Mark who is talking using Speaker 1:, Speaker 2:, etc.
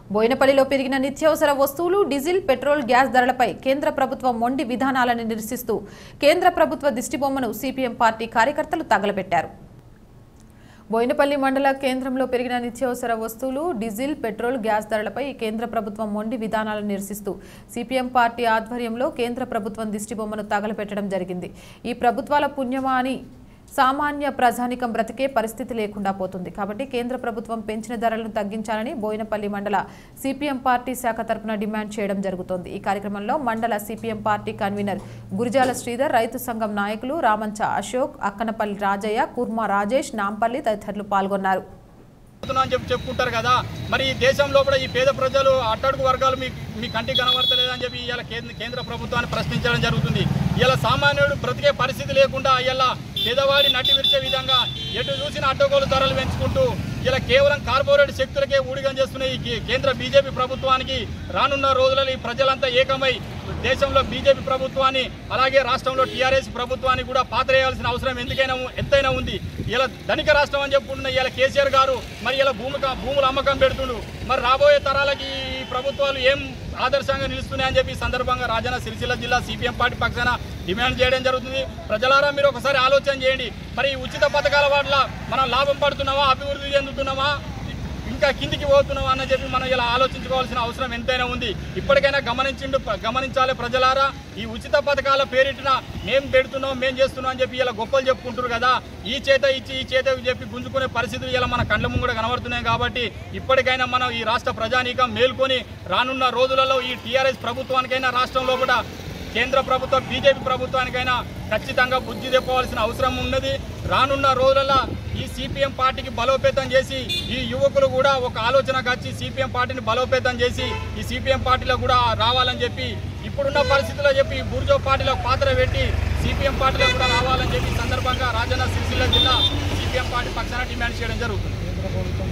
Speaker 1: బోయినపల్లిలో పెరిగిన నిత్యావసర వస్తువులు డీజిల్ పెట్రోల్ గ్యాస్ ధరలపై కేంద్ర ప్రభుత్వం మొండి విధానాలను నిరసిస్తూ కేంద్ర ప్రభుత్వ దిష్టిబొమ్మను సిపిఎం పార్టీ కార్యకర్తలు తగలబెట్టారు బోయినపల్లి మండల కేంద్రంలో పెరిగిన నిత్యావసర వస్తువులు డీజిల్ పెట్రోల్ గ్యాస్ ధరలపై కేంద్ర ప్రభుత్వం మొండి విధానాలను నిరసిస్తూ సిపిఎం పార్టీ ఆధ్వర్యంలో కేంద్ర ప్రభుత్వం దిష్టిబొమ్మను తగలపెట్టడం జరిగింది ఈ ప్రభుత్వాల పుణ్యమా అని సామాన్య ప్రజానికం బ్రతికే పరిస్థితి లేకుండా పోతుంది కాబట్టి కేంద్ర ప్రభుత్వం పెంచిన ధరలను తగ్గించాలని బోయినపల్లి మండల సిపిఎం పార్టీ శాఖ తరపున డిమాండ్ చేయడం జరుగుతోంది ఈ కార్యక్రమంలో మండల CPM party convener Gurijala Sridhar రైతు సంఘం నాయకులు రామంచ అశోక్ అక్కనపల్లి రాజయ్య కుర్మా రాజేష్ నాంపల్లి తదితరులు పాల్గొన్నారు
Speaker 2: పోతున్నా అని చెప్పి చెప్పుకుంటారు కదా మరి ఈ దేశంలో కూడా ఈ పేద ప్రజలు అట్టడుగు వర్గాలు మీ మీ కంటికి కనబడతలేదని చెప్పి ఇవాళ కేంద్ర కేంద్ర ప్రభుత్వాన్ని ప్రశ్నించడం జరుగుతుంది ఇలా సామాన్యుడు బ్రతికే పరిస్థితి లేకుండా ఇలా పేదవాడి నటి విరిచే విధంగా ఎటు చూసిన అడ్డగోలు ధరలు పెంచుకుంటూ ఇలా కేవలం కార్పొరేట్ శక్తులకే ఊడిగం చేస్తున్న ఈ కే- కేంద్ర బీజేపీ ప్రభుత్వానికి రానున్న రోజులలో ఈ ప్రజలంతా ఏకమై దేశంలో బీజేపీ ప్రభుత్వాన్ని అలాగే రాష్ట్రంలో టీఆర్ఎస్ ప్రభుత్వాన్ని కూడా పాతరేయాల్సిన అవసరం ఎందుకైనా ఉ- ఎంతైనా ఉంది ఇలా ధనిక రాష్ట్రం అని చెప్పుకుంటున్న ఇలా కేసీఆర్ గారు మరి ఇలా భూమి భూముల అమ్మకం పెడుతుండు మరి రాబోయే తరాలకి ఈ ప్రభుత్వాలు ఏం ఆదర్శంగా నిలుస్తున్నాయని చెప్పి ఈ సందర్భంగా రాజన్న సిరిసిల్ల జిల్లా సిపిఎం పార్టీ పక్షాన డిమాండ్ చేయడం జరుగుతుంది ప్రజలారా మీరు ఒకసారి ఆలోచన చేయండి మరి ఈ ఉచిత పథకాల వల్ల మనం లాభం పడుతున్నామా అభివృద్ధి చెందుతున్నామా ఇంకా కిందికి పోతున్నామా అని చెప్పి మనం ఇలా ఆలోచించుకోవాల్సిన అవసరం ఎంతైనా ఉంది ఇప్పటికైనా గమనించిండు గమనించాలి ప్రజలారా ఈ ఉచిత పథకాల పేరిటిన మేం పెడుతున్నాం మేం చేస్తున్నాం అని చెప్పి ఇలా గొప్పలు చెప్పుకుంటారు కదా ఈ చేత ఇచ్చి ఈ చేత చెప్పి గుంజుకునే పరిస్థితులు ఇలా మన కళ్ళ ముంగడ కనబడుతున్నాయి కాబట్టి ఇప్పటికైనా మనం ఈ రాష్ట్ర ప్రజానీకం మేల్కొని రానున్న రోజులలో ఈ టీఆర్ఎస్ ప్రభుత్వానికైనా రాష్ట్రంలో కూడా కేంద్ర ప్రభుత్వ బీజేపీ ప్రభుత్వానికైనా ఖచ్చితంగా బుద్ధి తెప్పవలసిన అవసరం ఉన్నది రానున్న రోజులలో ఈ సిపిఎం పార్టీకి బలోపేతం చేసి ఈ యువకులు కూడా ఒక ఆలోచనకు వచ్చి సిపిఎం పార్టీని బలోపేతం చేసి ఈ సిపిఎం పార్టీలో కూడా రావాలని చెప్పి ఇప్పుడున్న పరిస్థితుల్లో చెప్పి బూర్జో పార్టీలో పాత్ర పెట్టి సిపిఎం పార్టీలో కూడా రావాలని చెప్పి ఈ సందర్భంగా రాజన్న సిరిసిల్ల జిల్లా సిపిఎం పార్టీ పక్షాన డిమాండ్ చేయడం జరుగుతుంది